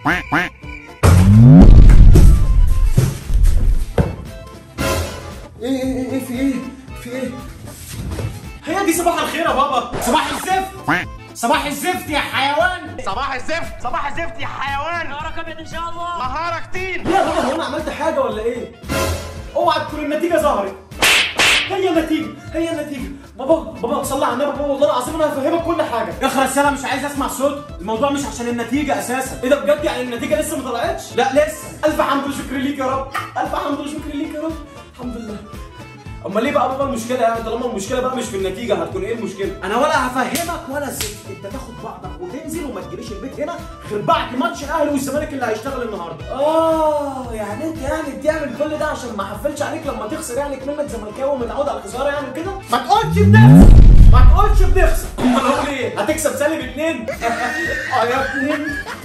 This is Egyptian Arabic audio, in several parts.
ايه ايه ايه في ايه في ايه هي دي صباح الخير يا بابا صباح الزفت صباح الزفت يا حيوان صباح الزفت صباح الزفت يا حيوان نهارك ابيض ان شاء الله نهارك طين يا بابا هو انا عملت حاجه ولا ايه اوعى تكون النتيجه ظهرت هي النتيجه هي النتيجه بابا بابا صلي على النبي بابا والله العظيم انا هفهمك كل حاجه يا اخي رساله مش عايز اسمع صوت الموضوع مش عشان النتيجه اساسا ايه ده بجد يعني النتيجه لسه ما طلعتش لا لسه الف حمد وشكر ليك يا رب الف حمد وشكر ليك يا رب الحمد لله امال ليه بقى بابا المشكله يعني طالما المشكله بقى مش في النتيجه هتكون ايه المشكله انا ولا هفهمك ولا زفت انت تاخد بعضك وتنزل وما تجيليش البيت هنا غير بعد ماتش الاهلي والزمالك اللي هيشتغل النهارده اه يعني انت يعني بتعمل كل ده عشان ما احفلش عليك لما تخسر يعني منك زملكاوي ومتعود على الخساره يعني وكده ما تقولش بنخسر ما تقولش بنخسر امال اقول ايه هتكسب سالب اتنين اه يا اتنين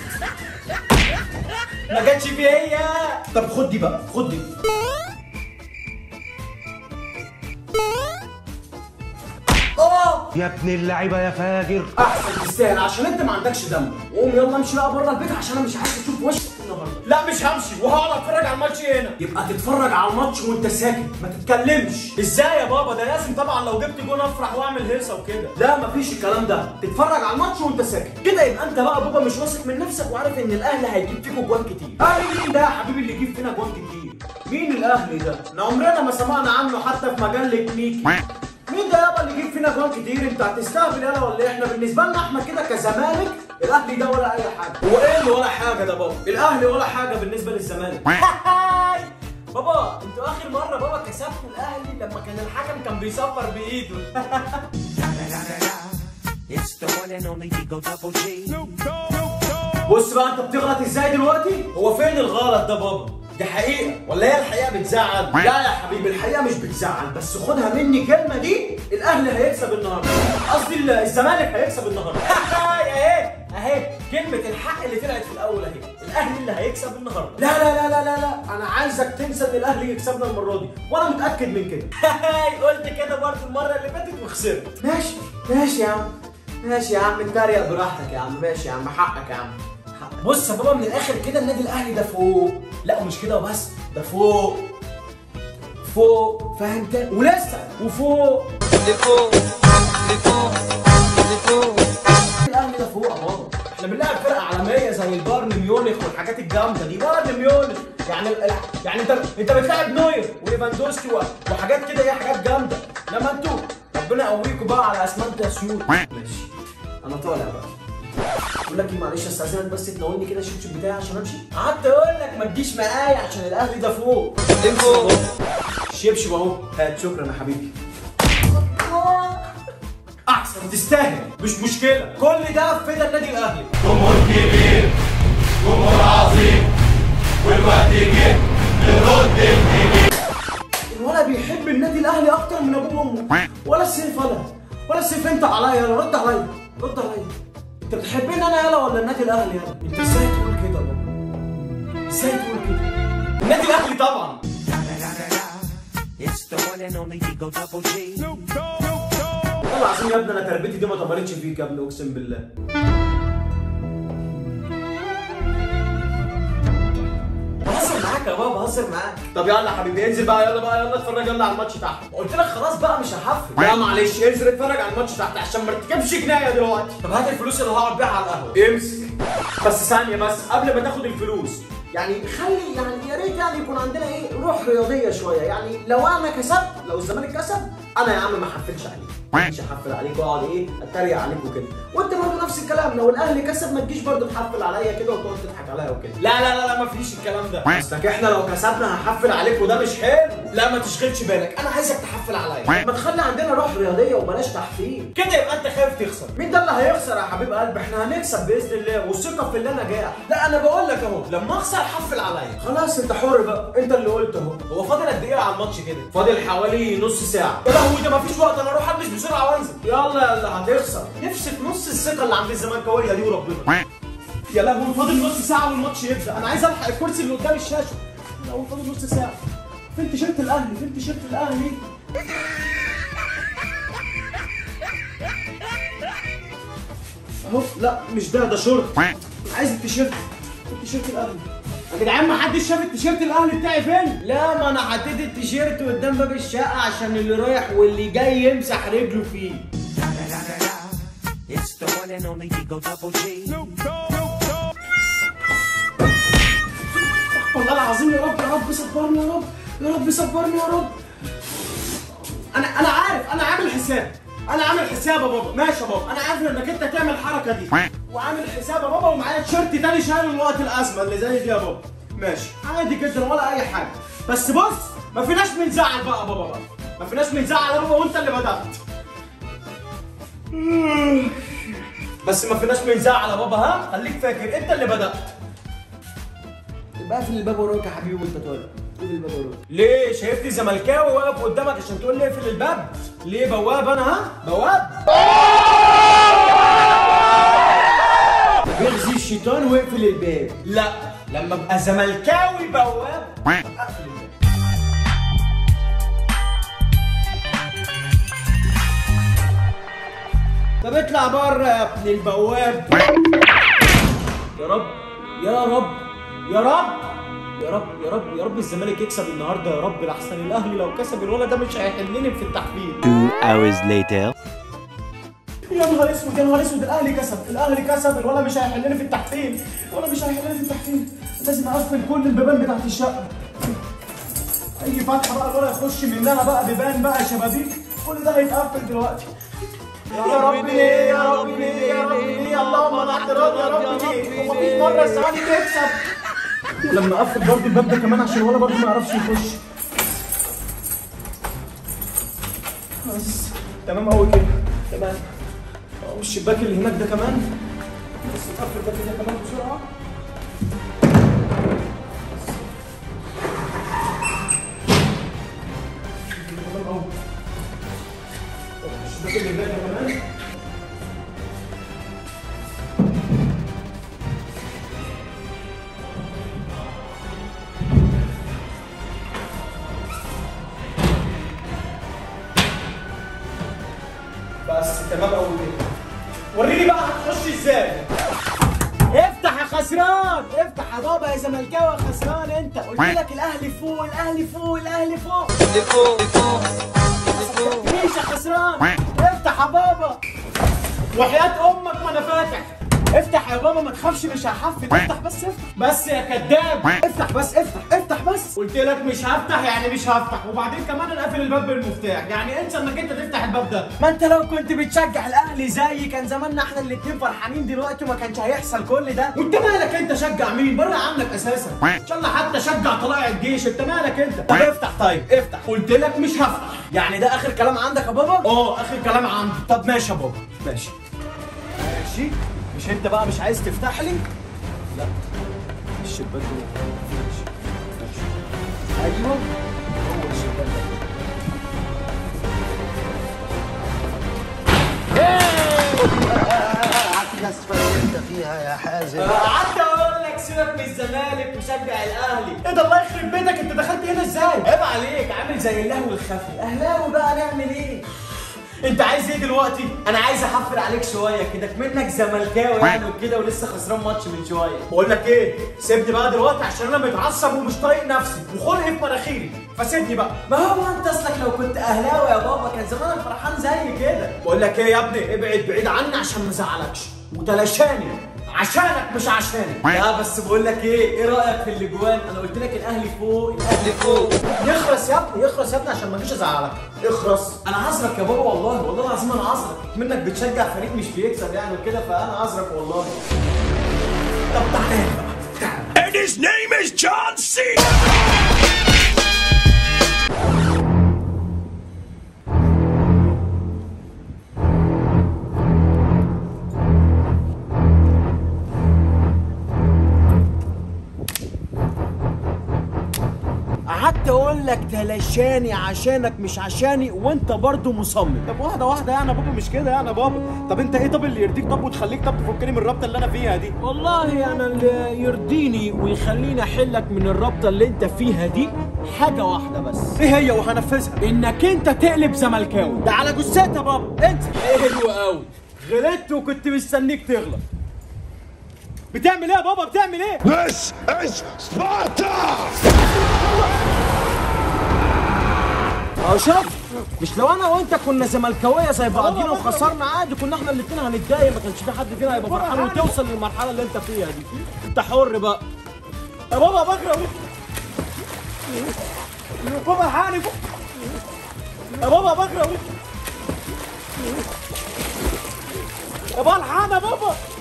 ما جاتش فيا طب خد دي بقى خد دي اه يا ابن اللعيبه يا فاجر احسن تستاهل عشان انت ما عندكش دم قوم يلا امشي بقى بره البيت عشان انا مش عايز اشوف وشك النهارده لا مش همشي وهقعد اتفرج على الماتش هنا يبقى تتفرج على الماتش وانت ساكت ما تتكلمش ازاي يا بابا ده لازم طبعا لو جبت جون افرح واعمل هيصه وكده لا مفيش الكلام ده تتفرج على الماتش وانت ساكت كده يبقى انت بقى بابا مش واثق من نفسك وعارف ان الاهلي هيجيب فيكوا جوان كتير اهلي مين ده يا حبيبي اللي يجيب فينا جوان كتير مين الاهلي ده احنا عمرنا ما سمعنا عنه حتى في مجله ميكي مين ده يابا اللي يجيب فينا جوان كتير انت هتستهبل يالا ولا ايه احنا بالنسبه لنا احنا كده كزمالك الاهلي ده ولا اي حاجه هو ايه اللي ولا حاجه ده بابا الاهلي ولا حاجه بالنسبه للزمالك بابا انتوا اخر مره بابا كسبتوا الاهلي لما كان الحكم كان بيصفر بايده It's the one and only Digo Double G. بص بقى انت بتغلط ازاي دلوقتي هو فين الغلط ده بابا دي حقيقة ولا هي الحقيقة بتزعل؟ لا يا حبيبي الحقيقة مش بتزعل بس خدها مني كلمة دي الأهلي هيكسب النهاردة قصدي ال- الزمالك هيكسب النهاردة اهي اهي كلمة الحق اللي طلعت في الأول اهي الأهلي اللي هيكسب النهاردة لا لا لا لا لا لا أنا عايزك تنسى إن الأهلي يكسبنا المرة دي وأنا متأكد من كده قلت كده برضه المرة اللي فاتت وخسرت ماشي ماشي يا عم ماشي يا عم اتريق براحتك يا عم ماشي يا عم حقك يا عم حقك. بص يا بابا من الاخر كده النادي الاهلي ده فوق لا ومش كده وبس ده فوق فوق فاهم كده ولسه وفوق الاهلي ده فوق يا بابا احنا بنلعب فرقه عالميه زي البايرن ميونخ والحاجات الجامده دي بايرن ميونخ يعني ال- يعني انت انت بتلاعب نوير وليفاندوسكي و- وحاجات كده ايه حاجات جامده انما انتوا ربنا يقويكم بقى على اسمنت اسيوط ماشي انا طالع بقى بقول لك ايه معلش استاذنك بس تناولني كده الشبشب بتاعي عشان امشي قعدت اقول لك ما تجيش معايا عشان الاهلي ده فوق فوق الشبشب اهو هات شكرا يا حبيبي احسن تستاهل مش مشكله كل ده في فدا النادي الاهلي جمهور كبير جمهور عظيم والوقت جه نرد الجميل الولد بيحب النادي الاهلي اكتر من ابوه وامه ولا السيف ولا ولا السيف انت عليا يلا رد عليا رد عليا انت بتحبني انا يلا ولا النادي الاهلي يلا انت ازاي تقول كده يا بابا ازاي تقول كده النادي الاهلي طبعا It's the one and only Digo Double G. والله العظيم يا ابني انا تربيتي دي ما طمرتش فيك يا ابني اقسم بالله بهزر معاك يا بابا بهزر معاك طب يلا يا حبيبي انزل بقى يلا بقى يلا اتفرج يلا على الماتش تحت قلت لك خلاص بقى مش هحفل لا معلش انزل اتفرج على الماتش تحت عشان ما ارتكبش جنايه دلوقتي طب هات الفلوس اللي هقعد بيها على القهوه امسك بس ثانيه بس قبل ما تاخد الفلوس يعني خلي يعني يا ريت يعني يكون عندنا ايه روح رياضيه شويه يعني لو انا كسبت لو الزمالك كسب انا يا عم ما حفلش عليك مش هحفل عليك واقعد ايه اتريق عليك وكده وانت برضه نفس الكلام لو الاهلي كسب ما تجيش برضه تحفل عليا كده وتقعد تضحك عليا وكده لا لا لا لا ما فيش الكلام ده اصلك احنا لو كسبنا هحفل عليك وده مش حلو لا ما تشغلش بالك انا عايزك تحفل عليا ما تخلي عندنا روح رياضيه وبلاش تحفيل كده يبقى انت خايف تخسر مين ده اللي هيخسر يا حبيب قلبي احنا هنكسب باذن الله والثقه في الله نجاح لا انا بقول لك اهو لما اخسر حفل عليا خلاص انت حر بقى انت اللي قلت اهو هو فاضل قد ايه على الماتش كده فاضل حوالي نص ساعه يا لهوي ده مفيش وقت انا اروح البس بسرعه وانزل يلا يلا هتخسر نفسي في نص الثقه اللي عند الزملكاويه دي وربنا يا لهوي فاضل نص ساعه والماتش يبدا انا عايز الحق الكرسي اللي قدام الشاشه لو فاضل نص ساعه فين تيشيرت الاهلي فين تيشيرت الاهلي اهو لا مش ده ده شورت عايز التيشيرت تيشيرت الاهلي يا جدعان ما حدش شاف التيشيرت الاهلي بتاعي فين لا ما انا حطيت التيشيرت قدام باب الشقه عشان اللي رايح واللي جاي يمسح رجله فيه La la la la. It's the one and only Eagle Double G. والله العظيم يا رب يا رب صبرني يا رب يا رب صبرني يا رب انا انا عارف انا عامل حساب انا عامل حساب يا بابا ماشي يا بابا انا عارف انك انت تعمل الحركه دي وعامل حساب يا بابا ومعايا تيشيرت تاني شايل وقت الازمه اللي زي دي يا بابا ماشي عادي جدا ولا اي حاجه بس بص ما فيناش من زعل بقى يا بابا بقى ما فيناش من زعل يا بابا وانت اللي بدات بس ما فيناش من زعل يا بابا ها خليك فاكر انت اللي بدات تبقى اقفل الباب وراك يا حبيبي وانت طالع اقفل الباب وراك ليه شايفني زملكاوي واقف قدامك عشان تقول لي اقفل الباب ليه بواب انا ها بواب بيغزي الشيطان واقفل الباب لا لما ابقى زملكاوي بواب اقفل الباب طب اطلع بره يا ابن البواب يا رب يا رب يا رب يا رب يا رب يا رب الزمالك يكسب النهارده يا رب لحسن الاهلي لو كسب الولد ده مش هيحلني في التحفيل Two hours later. يا نهار اسود يا نهار اسود الاهلي كسب الاهلي كسب الولد مش هيحلني في التحفيل الولد مش هيحلني في التحفيل لازم اقفل كل البيبان بتاعت الشقه اي فتحه بقى الولد يخش منها بقى بيبان بقى شبابيك كل ده هيتقفل دلوقتي يا رب ليه يا رب ليه يا رب ليه اللهم انا اعتراض يا رب ليه ومفيش مره الزمالك يكسب ولما اقفل برضه الباب ده كمان عشان الولد برضه ما يعرفش يخش بس تمام قوي كده تمام أهو الشباك اللي هناك ده كمان بس نقفل الباب ده كمان بسرعه تمام قوي الشباك اللي هناك ده كمان بس تمام قوي كده وريني بقى هتخش ازاي افتح يا خسران افتح يا بابا يا زملكاوي يا خسران انت قلت لك الاهلي فوق الاهلي فوق الاهلي فوق اللي فوق فوق ليش يا خسران افتح يا بابا وحياة امك ما انا فاتح افتح يا بابا ما تخافش مش هحفل افتح بس افتح بس يا كذاب افتح بس افتح افتح بس قلت لك مش هفتح يعني مش هفتح وبعدين كمان انا قافل الباب بالمفتاح يعني انسى انك انت تفتح الباب ده ما انت لو كنت بتشجع الاهلي زيي كان زماننا احنا الاتنين فرحانين دلوقتي وما كانش هيحصل كل ده وانت مالك انت شجع مين بره عنك اساسا ان شاء الله حتى شجع طلائع الجيش انت مالك انت طب افتح طيب افتح قلت لك مش هفتح يعني ده اخر كلام عندك يا بابا اه اخر كلام عندي طب ماشي يا بابا ماشي ماشي مش انت بقى مش عايز تفتح لي لا الشباك ده ماشي ماشي ايوه هو الشباك ده قعدت اقول لك سيبك من الزمالك وشجع الاهلي ايه ده الله يخرب بيتك انت دخلت هنا ازاي عيب عليك عامل زي اللهو الخفي اهلاوي بقى نعمل ايه انت عايز ايه دلوقتي انا عايز احفل عليك شويه كده منك زملكاوي يعني وكده ولسه خسران ماتش من شويه بقول لك ايه سيبني بقى دلوقتي عشان انا متعصب ومش طايق نفسي وخلقي في مناخيري فسيبني بقى ما هو انت اصلك لو كنت اهلاوي يا بابا كان زمانك فرحان زي كده بقول لك ايه يا ابني ابعد بعيد عني عشان ما ازعلكش وتلاشاني عشانك مش عشاني لا بس بقول لك ايه ايه رايك في الاجوان انا قلت لك الاهلي فوق الاهلي فوق يخرس يا ابني يخرس يا ابني عشان ما اجيش ازعلك اخرس انا عذرك يا بابا والله والله العظيم انا عذرك منك بتشجع فريق مش بيكسب يعني وكده فانا عذرك والله طب تعالى هنا بقى تعالى And his name is John C. قعدت اقول لك تلاشاني عشانك مش عشاني وانت برضو مصمم طب واحده واحده يعني يا بابا مش كده يعني يا بابا طب انت ايه طب اللي يرضيك طب وتخليك طب تفكني من الرابطه اللي انا فيها دي والله انا اللي يرضيني ويخليني احلك من الرابطه اللي انت فيها دي حاجه واحده بس ايه هي وهنفذها انك انت تقلب زملكاوي ده على جثتها يا بابا انت حلو قوي غلطت وكنت مستنيك تغلط بتعمل ايه يا بابا بتعمل ايه This is Sparta! اه شوف مش لو انا وانت كنا زملكاويه زي بعضينا وخسرنا عادي كنا احنا الاثنين هنتضايق ما كانش في حد فينا هيبقى فرحان وتوصل للمرحله اللي انت فيها دي انت حر بقى يا بابا بكره بابا الحقني يا بابا بكره يا بابا الحقني يا بابا